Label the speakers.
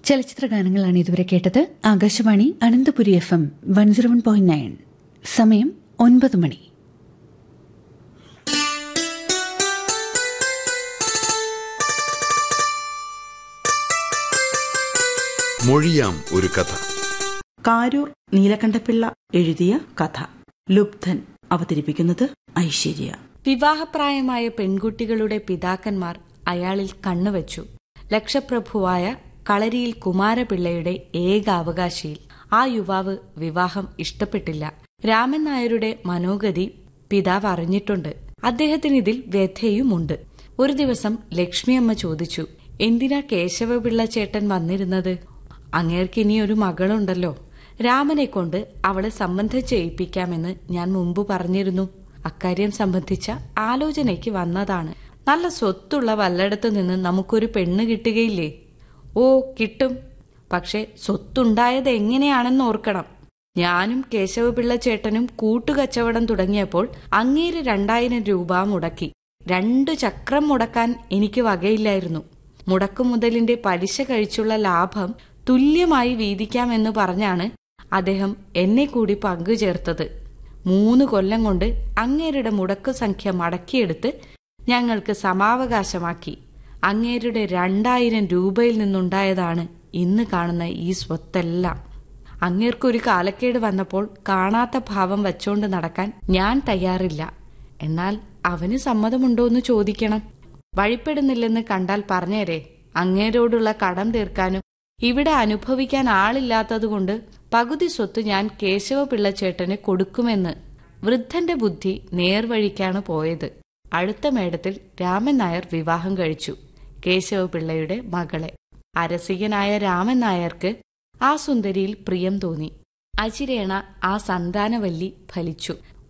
Speaker 1: ചലച്ചിത്ര ഗാനങ്ങളാണ് ഇതുവരെ കേട്ടത് Akashvani Ananthapuri F M one zero one point nine സമയം ഒൻപത് മണി
Speaker 2: മൊഴിയാം ഒരു കഥ
Speaker 3: കാരൂർ നീലകണ്ഠപിള്ള എഴുതിയ കഥ ലുബ്ധൻ അവതരിപ്പിക്കുന്നത് ഐശ്വര്യ
Speaker 4: വിവാഹപ്രായമായ പെൺകുട്ടികളുടെ പിതാക്കന്മാർ അയാളിൽ കണ്ണുവച്ചു ലക്ഷപ്രഭുവായ കളരിയിൽ കുമാരപിള്ളയുടെ ഏക അവകാശിയിൽ ആ യുവാവ് വിവാഹം ഇഷ്ടപ്പെട്ടില്ല രാമൻ നായരുടെ മനോഗതി പിതാവ് അറിഞ്ഞിട്ടുണ്ട് അദ്ദേഹത്തിന് ഇതിൽ വ്യഥയുമുണ്ട് ഒരു ദിവസം ലക്ഷ്മിയമ്മ ചോദിച്ചു എന്തിനാ കേശവപിള്ള ചേട്ടൻ വന്നിരുന്നത് അങ്ങേർക്ക് ഇനി ഒരു മകളുണ്ടല്ലോ രാമനെ കൊണ്ട് അവളെ സംബന്ധം ചെയ്യിപ്പിക്കാമെന്ന് ഞാൻ മുമ്പ് പറഞ്ഞിരുന്നു അക്കാര്യം സംബന്ധിച്ച ആലോചനയ്ക്ക് വന്നതാണ് നല്ല സ്വത്തുള്ള വല്ലയിടത്ത് നിന്ന് നമുക്കൊരു പെണ്ണ് കിട്ടുകയില്ലേ ഓ കിട്ടും പക്ഷെ സ്വത്തുണ്ടായത് എങ്ങനെയാണെന്ന് ഓർക്കണം ഞാനും കേശവപിള്ള ചേട്ടനും കൂട്ടുകച്ചവടം തുടങ്ങിയപ്പോൾ അങ്ങേര് രണ്ടായിരം രൂപ മുടക്കി രണ്ടു ചക്രം മുടക്കാൻ എനിക്ക് വകയില്ലായിരുന്നു മുടക്കുമുതലിന്റെ പലിശ കഴിച്ചുള്ള ലാഭം തുല്യമായി വീതിക്കാമെന്ന് പറഞ്ഞാണ് അദ്ദേഹം എന്നെ കൂടി പങ്കുചേർത്തത് മൂന്ന് കൊല്ലം കൊണ്ട് അങ്ങേരുടെ മുടക്കു സംഖ്യ മടക്കിയെടുത്ത് ഞങ്ങൾക്ക് സമാവകാശമാക്കി അങ്ങേരുടെ രണ്ടായിരം രൂപയിൽ നിന്നുണ്ടായതാണ് ഇന്ന് കാണുന്ന ഈ സ്വത്തെല്ലാം അങ്ങേർക്കൊരു കാലക്കേട് വന്നപ്പോൾ കാണാത്ത ഭാവം വച്ചോണ്ട് നടക്കാൻ ഞാൻ തയ്യാറില്ല എന്നാൽ അവന് സമ്മതമുണ്ടോന്ന് ചോദിക്കണം വഴിപ്പെടുന്നില്ലെന്ന് കണ്ടാൽ പറഞ്ഞേരെ അങ്ങേരോടുള്ള കടം തീർക്കാനും ഇവിടെ അനുഭവിക്കാൻ ആളില്ലാത്തതുകൊണ്ട് പകുതി സ്വത്ത് ഞാൻ കേശവപിള്ളച്ചേട്ടന് കൊടുക്കുമെന്ന് വൃദ്ധന്റെ ബുദ്ധി നേർവഴിക്കാണ് പോയത് അടുത്ത മേടത്തിൽ രാമൻ നായർ വിവാഹം കഴിച്ചു കേശവപിള്ളയുടെ മകളെ അരസികനായ രാമൻ നായർക്ക് ആ സുന്ദരിയിൽ പ്രിയം തോന്നി അചിരേണ ആ സന്താനവല്ലി ഫലിച്ചു